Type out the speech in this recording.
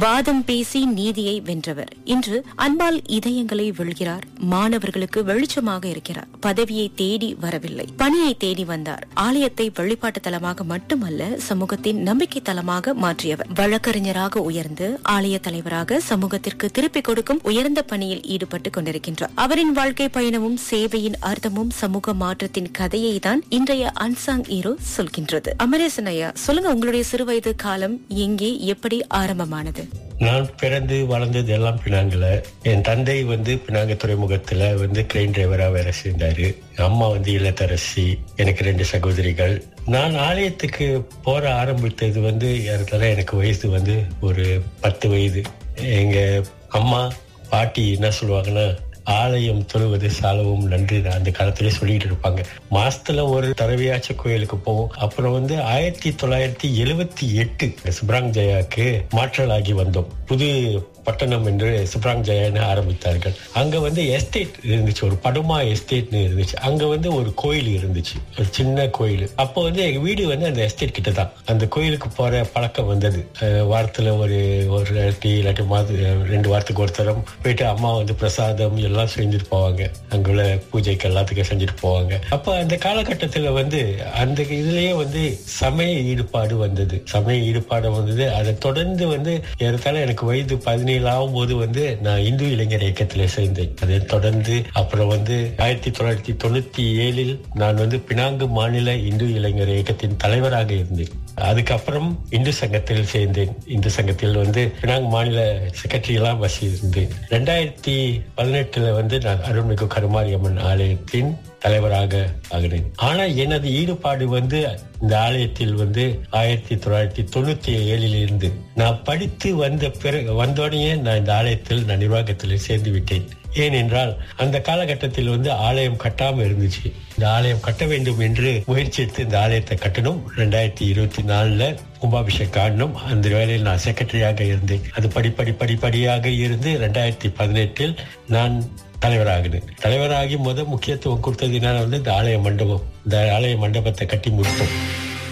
வாதம் பேசி நீதியை வென்றவர் இன்று அன்பால் இதயங்களை வெல்கிறார் மாணவர்களுக்கு வெளிச்சமாக இருக்கிறார் பதவியை தேடி வரவில்லை பணியை தேடி வந்தார் ஆலயத்தை வழிபாட்டு தலமாக மட்டுமல்ல சமூகத்தின் நம்பிக்கை தலமாக மாற்றியவர் வழக்கறிஞராக உயர்ந்து ஆலய தலைவராக சமூகத்திற்கு திருப்பிக் கொடுக்கும் உயர்ந்த பணியில் ஈடுபட்டுக் கொண்டிருக்கின்றார் அவரின் வாழ்க்கை பயணமும் சேவையின் அர்த்தமும் சமூக மாற்றத்தின் கதையை தான் இன்றைய அன்சாங் ஹீரோ சொல்கின்றது அமரேசன் ஐயா சொல்லுங்க உங்களுடைய சிறுவயது காலம் எங்கே எப்படி ஆரம்பமானது நான் பிறந்து வளர்ந்தது எல்லாம் பினாங்குல என் தந்தை வந்து பினாங்கு துறைமுகத்துல வந்து கிரெயின் டிரைவரா வேலை செஞ்சாரு அம்மா வந்து இல்லத்தரசி எனக்கு ரெண்டு சகோதரிகள் நான் ஆலயத்துக்கு போற ஆரம்பித்தது வந்து ஏறத்தாழ எனக்கு வயசு வந்து ஒரு பத்து வயது எங்க அம்மா பாட்டி என்ன சொல்லுவாங்கன்னா ஆலயம் தொழுவது சாலவும் நன்று அந்த காலத்திலே சொல்லிட்டு இருப்பாங்க மாசத்துல ஒரு தடவையாச்சும் கோயிலுக்கு போவோம் அப்புறம் வந்து ஆயிரத்தி தொள்ளாயிரத்தி எழுவத்தி எட்டு சுப்ராங் ஜெயாக்கு மாற்றலாகி வந்தோம் புது பட்டணம் என்று சுப்ராங் ஜெயான்னு ஆரம்பித்தார்கள் அங்க வந்து எஸ்டேட் இருந்துச்சு ஒரு படுமா எஸ்டேட்னு இருந்துச்சு அங்க வந்து ஒரு கோயில் இருந்துச்சு ஒரு சின்ன கோயில் அப்போ வந்து எங்க வீடு வந்து அந்த எஸ்டேட் கிட்ட தான் அந்த கோயிலுக்கு போற பழக்கம் வந்தது அஹ் வாரத்துல ஒரு ஒரு வாட்டி இல்லாட்டி மாத ரெண்டு வாரத்துக்கு ஒரு தரம் போயிட்டு அம்மா வந்து பிரசாதம் எல்லாம் செஞ்சுட்டு போவாங்க அங்குள்ள பூஜைக்கு எல்லாத்துக்கும் செஞ்சுட்டு போவாங்க அப்ப அந்த காலகட்டத்துல வந்து அந்த இதுலயே வந்து சமய ஈடுபாடு வந்தது சமய ஈடுபாடு வந்தது அதை தொடர்ந்து வந்து ஏறத்தாழ எனக்கு வயது பதினேழு ஆகும் போது வந்து நான் இந்து இளைஞர் இயக்கத்துல சேர்ந்தேன் அதை தொடர்ந்து அப்புறம் வந்து ஆயிரத்தி தொள்ளாயிரத்தி தொண்ணூத்தி ஏழில் நான் வந்து பினாங்கு மாநில இந்து இளைஞர் இயக்கத்தின் தலைவராக இருந்தேன் அதுக்கப்புறம் இந்து சங்கத்தில் சேர்ந்தேன் இந்து சங்கத்தில் வந்து பினாங் மாநில செக்ரட்டரி எல்லாம் வசி இருந்தேன் ரெண்டாயிரத்தி பதினெட்டுல வந்து நான் அருள்மிகு கருமாரியம்மன் ஆலயத்தின் தலைவராக ஆகினேன் ஆனா எனது ஈடுபாடு வந்து இந்த ஆலயத்தில் வந்து ஆயிரத்தி தொள்ளாயிரத்தி தொண்ணூத்தி ஏழில் இருந்து நான் படித்து வந்த பிறகு வந்தோடனே நான் இந்த ஆலயத்தில் நான் நிர்வாகத்தில் சேர்ந்து விட்டேன் ஏனென்றால் அந்த காலகட்டத்தில் வந்து ஆலயம் கட்டாம இருந்துச்சு இந்த ஆலயம் கட்ட வேண்டும் என்று முயற்சி எடுத்து இந்த ஆலயத்தை கட்டணும் ரெண்டாயிரத்தி இருபத்தி நாலுல கும்பாபிஷேக் ஆடணும் அந்த வேலையில் நான் செக்ரட்டரியாக இருந்தேன் அது படிப்படி படிப்படியாக இருந்து ரெண்டாயிரத்தி பதினெட்டில் நான் தலைவராகினேன் தலைவராகி முத முக்கியத்துவம் கொடுத்தது என்னன்னா வந்து இந்த ஆலய மண்டபம் இந்த ஆலய மண்டபத்தை கட்டி முடித்தோம்